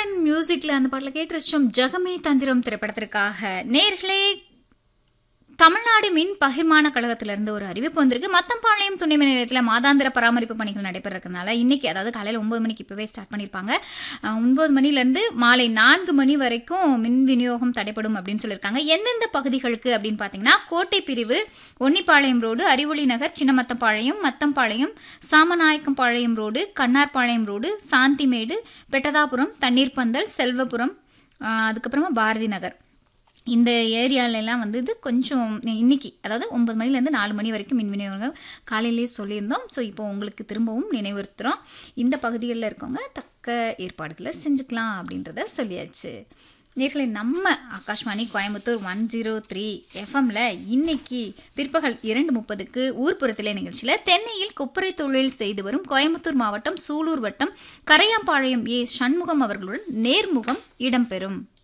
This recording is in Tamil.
ஹரிஹரன் மியூசிக்ல அந்த பாட்டில் கேட்டு ரசிச்சோம் ஜகமே தந்திரம் திரைப்படத்திற்காக நேர்களே தமிழ்நாடு மின் பகிர்மான கழகத்திலிருந்து ஒரு அறிவிப்பு வந்திருக்கு மத்தம்பாளையம் துணை மின் நிலையத்தில் மாதாந்திர பராமரிப்பு பணிகள் நடைபெறதுனால இன்னைக்கு அதாவது காலையில் ஒன்பது மணிக்கு இப்போவே ஸ்டார்ட் பண்ணியிருப்பாங்க அஹ், ஒன்பது மணிலேருந்து மாலை நான்கு மணி வரைக்கும் மின் விநியோகம் தடைப்படும் அப்படின்னு சொல்லியிருக்காங்க எந்தெந்த பகுதிகளுக்கு அப்படின்னு பார்த்தீங்கன்னா கோட்டை பிரிவு Onnipalayam road Arivoli Nagar Chinnamathampalayam Mathampalayam Samanaickenpalayam road Kannarpalayam road Shanthimedu Pettathapuram Thanneerpandhal Selvapuram அஹ், அதுக்கப்புறமா பாரதி நகர் இந்த ஏரியால எல்லாம் வந்து இது கொஞ்சம் இன்னைக்கு அதாவது ஒன்பது மணிலேருந்து நாலு மணி வரைக்கும் மின் விநியோகம் காலையிலேயே சொல்லியிருந்தோம் ஸோ இப்போ உங்களுக்கு திரும்பவும் நினைவுறுத்துகிறோம் இந்த பகுதிகளில் இருக்கவங்க தக்க ஏற்பாடுகளை செஞ்சுக்கலாம் அப்படின்றத சொல்லியாச்சு நேர்களை நம்ம Akashvani Coimbatore one zero three எஃப்எம்ல இன்னைக்கு பிற்பகல் இரண்டு முப்பதுக்கு ஊர்ப்புறத்திலே நிகழ்ச்சியில் தென்னையில் கொப்பரை தொழில் செய்து வரும் கோயம்புத்தூர் மாவட்டம் சூலூர் வட்டம் கரையாம்பாளையம் ஏ சண்முகம் அவர்களுடன் நேர்முகம் இடம்பெறும்